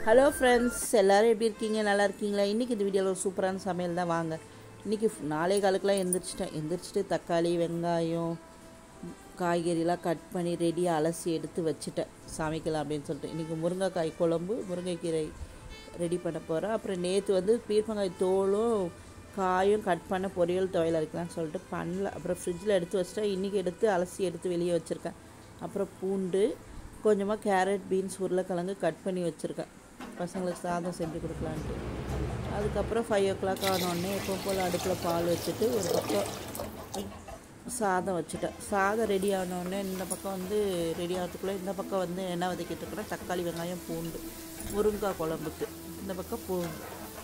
hello friends எல்லோரும் எப்படி இருக்கீங்க நல்லா இருக்கீங்களா இன்றைக்கி இந்த வீடியோவில் ஒரு சூப்பரான சமையல் தான் வாங்க இன்றைக்கி நாளே காலுக்கெலாம் எந்திரிச்சிட்டேன் எந்திரிச்சிட்டு தக்காளி வெங்காயம் காய்கறிலாம் கட் பண்ணி ரெடியாக அலசி எடுத்து வச்சுட்டேன் சமைக்கலாம் அப்படின்னு சொல்லிட்டு இன்றைக்கி முருங்கைக்காய் குழம்பு முருங்கைக்கீரை ரெடி பண்ண போகிறேன் அப்புறம் நேற்று வந்து பீர்ப்பங்காய் தோலும் காயும் கட் பண்ண பொரியல் துவையல் அரைக்கலாம்னு சொல்லிட்டு பண்ணல அப்புறம் ஃப்ரிட்ஜில் எடுத்து வச்சுட்டேன் இன்றைக்கி எடுத்து அலசி எடுத்து வெளியே வச்சுருக்கேன் அப்புறம் பூண்டு கொஞ்சமாக கேரட் பீன்ஸ் உருளைக்கிழங்கு கட் பண்ணி வச்சுருக்கேன் பசங்களுக்கு சாதம் செஞ்சு கொடுக்கலான்ட்டு அதுக்கப்புறம் ஃபைவ் ஓ கிளாக் ஆனோடனே எப்போ போல் அடுப்பில் பால் வச்சுட்டு ஒரு பக்கம் சாதம் வச்சுட்டேன் சாதம் ரெடி ஆனோடனே இந்த பக்கம் வந்து ரெடி ஆகிறதுக்குள்ளே இந்த பக்கம் வந்து என்ன வதக்கிட்டு இருக்கிறேன் தக்காளி வெங்காயம் பூண்டு முருங்கைக்காய் குழம்புக்கு இந்த பக்கம் பூண்டு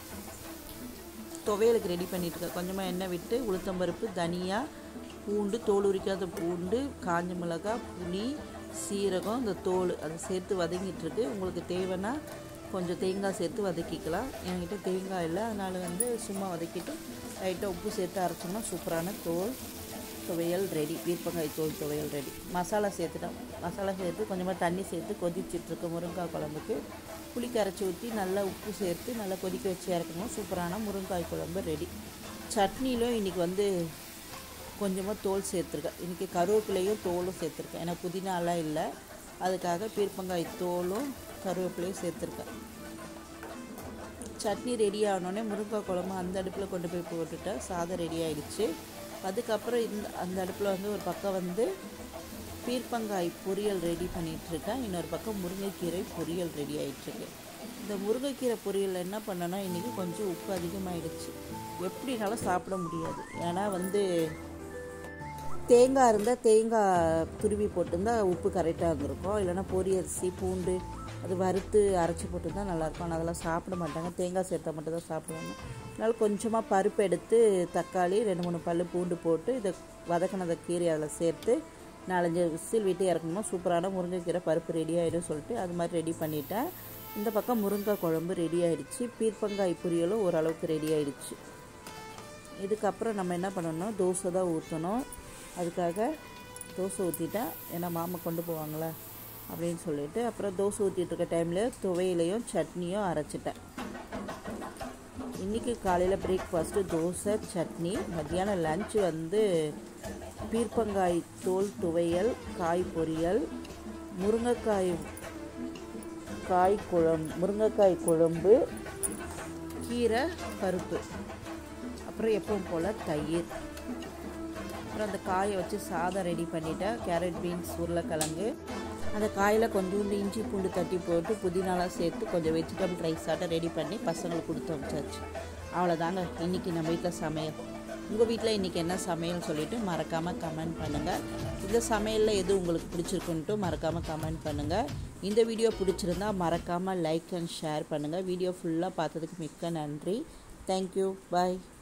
துவையலுக்கு ரெடி பண்ணிட்டுருக்கேன் கொஞ்சமாக எண்ணெய் விட்டு உளுத்தம்பருப்பு தனியா பூண்டு தோல் உரிக்காத பூண்டு காஞ்ச மிளகாய் புளி சீரகம் இந்த தோல் அதை சேர்த்து வதங்கிட்டுருக்கு உங்களுக்கு தேவைன்னா கொஞ்சம் தேங்காய் சேர்த்து வதக்கிக்கலாம் என்கிட்ட தேங்காய் இல்லை அதனால் வந்து சும்மா வதக்கிட்டு லைட்டாக உப்பு சேர்த்து அரைச்சோம்னா சூப்பரான தோல் துவையல் ரெடி வீர்ப்பங்காய் தோல் துவையல் ரெடி மசாலா சேர்த்துட்டோம் மசாலா சேர்த்து கொஞ்சமாக தண்ணி சேர்த்து கொதிச்சிட்ருக்கு முருங்காய் குழம்புக்கு புளி கரைச்சி ஊற்றி நல்லா உப்பு சேர்த்து நல்லா கொதிக்க வச்சு இறக்கணும் சூப்பரான முருங்காய் குழம்பு ரெடி சட்னிலும் இன்றைக்கி வந்து கொஞ்சமாக தோல் சேர்த்துருக்கேன் இன்றைக்கி கருவேப்பிலையும் தோலும் சேர்த்துருக்கேன் ஏன்னா புதினாலாம் இல்லை அதுக்காக பீர்ப்பங்காய் தோலும் கருவேப்பிலையும் சேர்த்துருக்கேன் சட்னி ரெடி ஆனோடனே முருங்காய் குழம்பு அந்த அடுப்பில் கொண்டு போய் போட்டுட்டேன் சாதம் ரெடி ஆயிடுச்சு அதுக்கப்புறம் இந்த அந்த அடுப்பில் வந்து ஒரு பக்கம் வந்து பீர்ப்பங்காய் பொரியல் ரெடி பண்ணிகிட்ருக்கேன் இன்னொரு பக்கம் முருங்கைக்கீரை பொரியல் ரெடி ஆகிட்டுருக்கு இந்த முருங்கைக்கீரை பொரியல் என்ன பண்ணனா இன்றைக்கி கொஞ்சம் உப்பு அதிகமாகிடுச்சு எப்படினாலும் சாப்பிட முடியாது ஏன்னா வந்து தேங்காய் இருந்தால் தேங்காய் துருவி போட்டிருந்தா உப்பு கரெக்டாக இருந்திருக்கும் இல்லைனா பொரி அரிசி பூண்டு அது வறுத்து அரைச்சி போட்டிருந்தா நல்லாயிருக்கும் ஆனால் அதெல்லாம் சாப்பிட மாட்டாங்க தேங்காய் சேர்த்தா மட்டும் தான் சாப்பிடுவாங்க அதனால் கொஞ்சமாக பருப்பு எடுத்து தக்காளி ரெண்டு மூணு பல் பூண்டு போட்டு இதை வதக்கினதை கீரை அதில் சேர்த்து நாலஞ்சு விசில் விட்டு இறக்கணுமா சூப்பரான முருங்கைக்கீரை பருப்பு ரெடி ஆகிடும் சொல்லிட்டு அது மாதிரி ரெடி பண்ணிட்டேன் இந்த பக்கம் முருங்காய் குழம்பு ரெடி ஆகிடுச்சு பீர்ப்பங்காய் பொரியலும் ஓரளவுக்கு ரெடி ஆகிடுச்சு இதுக்கப்புறம் நம்ம என்ன பண்ணணும் தோசை தான் ஊற்றணும் அதுக்காக தோசை ஊற்றிட்டேன் ஏன்னா மாமா கொண்டு போவாங்களே அப்படின்னு சொல்லிட்டு அப்புறம் தோசை ஊற்றிட்டு இருக்க டைமில் துவையிலையும் சட்னியும் அரைச்சிட்டேன் இன்றைக்கி காலையில் பிரேக்ஃபாஸ்ட்டு தோசை சட்னி மத்தியானம் லன்ச் வந்து பீர்ப்பங்காய் தோல் துவையல் காய் பொரியல் முருங்கைக்காய் காய் குழம்பு முருங்கைக்காய் குழம்பு கீரை பருப்பு அப்புறம் எப்பவும் போல் தயிர் அப்புறம் அந்த காயை வச்சு சாதம் ரெடி பண்ணிட்டேன் கேரட் பீன்ஸ் உருளைக்கிழங்கு அந்த காயில் கொஞ்சோண்டு இஞ்சி பூண்டு தட்டி போட்டு புதினாலாம் சேர்த்து கொஞ்சம் வெஜிடபிள் ரைஸ் ஆட்டம் ரெடி பண்ணி பசங்களுக்கு கொடுத்து அமிச்சாச்சு அவ்வளோதாங்க இன்றைக்கி நம்ம வீட்டில் சமையல் உங்கள் வீட்டில் இன்றைக்கி என்ன சமையல்னு சொல்லிவிட்டு மறக்காமல் கமெண்ட் பண்ணுங்கள் இந்த சமையலில் எது உங்களுக்கு பிடிச்சிருக்குன்ட்டு மறக்காமல் கமெண்ட் பண்ணுங்கள் இந்த வீடியோ பிடிச்சிருந்தா மறக்காமல் லைக் அண்ட் ஷேர் பண்ணுங்கள் வீடியோ ஃபுல்லாக பார்த்ததுக்கு மிக்க நன்றி தேங்க்யூ பாய்